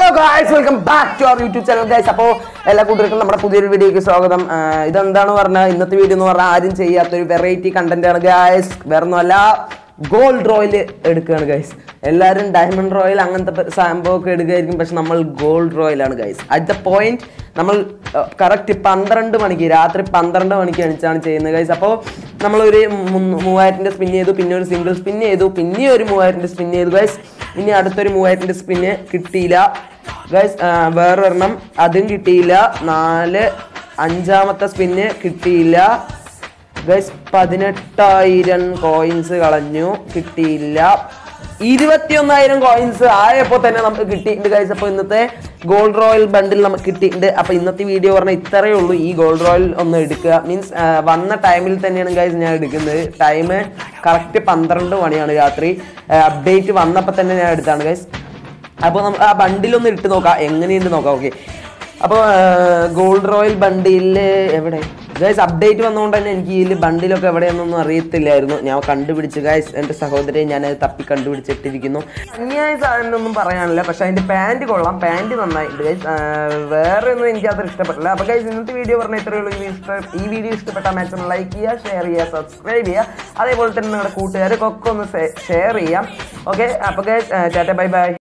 guys welcome back to our YouTube channel guys അപ്പോൾ എല്ലാ കൂട്ടുകാർക്കും നമ്മുടെ പുതിയൊരു വീഡിയോയ്ക്ക് സ്വാഗതം ആ, ഇതെന്താണ് പറഞ്ഞാൽ ഇന്നത്തെ വീഡിയോ എന്ന് പറഞ്ഞാൽ ആരും ചെയ്യാത്തൊരു വെറൈറ്റി കണ്ടന്റ് ആണ് ഗായ്സ് വേറെ ഒന്നുമല്ല ഗോൾഡ് റോയൽ എടുക്കുകയാണ് ഗൈസ് എല്ലാവരും ഡയമണ്ട് റോയൽ അങ്ങനത്തെ പ- സംഭവമൊക്കെ എടുക്കുകയായിരിക്കും പക്ഷെ നമ്മൾ ഗോൾഡ് റോയലാണ് ഗൈസ് അറ്റ് ദ പോയിന്റ് നമ്മൾ കറക്റ്റ് പന്ത്രണ്ട് മണിക്ക് രാത്രി പന്ത്രണ്ട് മണിക്ക് എണിച്ചാണ് ചെയ്യുന്നത് ഗൈസ് അപ്പോൾ നമ്മളൊരു മുന്ന് മൂവായിരത്തിൻ്റെ സ്പിൻ ചെയ്തു പിന്നെ ഒരു സിംഗിൾ സ്പിൻ ചെയ്തു പിന്നെ ഒരു മൂവായിരത്തിൻ്റെ സ്പിൻ ചെയ്തു ഗൈസ് ഇനി അടുത്തൊരു മൂവായിരത്തിൻ്റെ സ്പിന്ന് കിട്ടിയില്ല ഗൈസ് വേറൊരെണ്ണം അതും കിട്ടിയില്ല നാല് അഞ്ചാമത്തെ സ്പിന്ന് കിട്ടിയില്ല ഗൈസ് പതിനെട്ടായിരം കോയിൻസ് കളഞ്ഞു കിട്ടിയില്ല ഇരുപത്തിയൊന്നായിരം കോയിൻസ് ആയപ്പോൾ തന്നെ നമുക്ക് കിട്ടിയിട്ടുണ്ട് ഗൈസ് അപ്പോൾ ഇന്നത്തെ ഗോൾഡ് റോയൽ ബണ്ടിൽ നമുക്ക് കിട്ടിയിട്ടുണ്ട് അപ്പോൾ ഇന്നത്തെ വീഡിയോ പറഞ്ഞാൽ ഇത്രയേ ഉള്ളൂ ഈ ഗോൾഡ് റോയൽ ഒന്ന് എടുക്കുക മീൻസ് വന്ന ടൈമിൽ തന്നെയാണ് ഗൈസ് ഞാൻ എടുക്കുന്നത് ടൈം കറക്റ്റ് പന്ത്രണ്ട് മണിയാണ് രാത്രി അപ്ഡേറ്റ് വന്നപ്പോൾ തന്നെ ഞാൻ എടുത്താണ് ഗൈസ് അപ്പോൾ നമുക്ക് ആ ബണ്ടിലൊന്ന് ഇട്ട് നോക്കാം എങ്ങനെയുണ്ട് നോക്കാം ഓക്കെ അപ്പോൾ ഗോൾഡ് റോയൽ ബണ്ടിൽ എവിടെ ഗൈസ് അപ്ഡേറ്റ് വന്നുകൊണ്ട് തന്നെ എനിക്ക് ഇതിൽ ബണ്ടിലൊക്കെ എവിടെയെന്നൊന്നും അറിയത്തില്ലായിരുന്നു ഞാൻ കണ്ടുപിടിച്ച് ഗൈസ് എൻ്റെ സഹോദരി ഞാനത് തപ്പി കണ്ടുപിടിച്ചിട്ടിരിക്കുന്നു അന്യായ സാധനമൊന്നും പറയാനില്ല പക്ഷെ അതിൻ്റെ പാൻറ് കൊള്ളാം പാൻറ് നന്നായിട്ടുണ്ട് ഗൈസ് വേറെ ഒന്നും എനിക്ക് അത്ര ഇഷ്ടപ്പെട്ടില്ല അപ്പോൾ ഗൈസ് ഇന്നത്തെ വീഡിയോ പറഞ്ഞാൽ ഇത്രയേ ഉള്ളൂ ഈ ഇഷ്ട ഈ വീഡിയോ ഇഷ്ടപ്പെട്ട മാക്സിമം ലൈക്ക് ചെയ്യുക ഷെയർ ചെയ്യുക സബ്സ്ക്രൈബ് ചെയ്യുക അതേപോലെ തന്നെ നിങ്ങളുടെ കൂട്ടുകാർക്കൊക്കെ ഒന്ന് ഷെയർ ചെയ്യാം ഓക്കെ അപ്പോൾ ഗൈസ് ടാറ്റ ബൈ ബൈ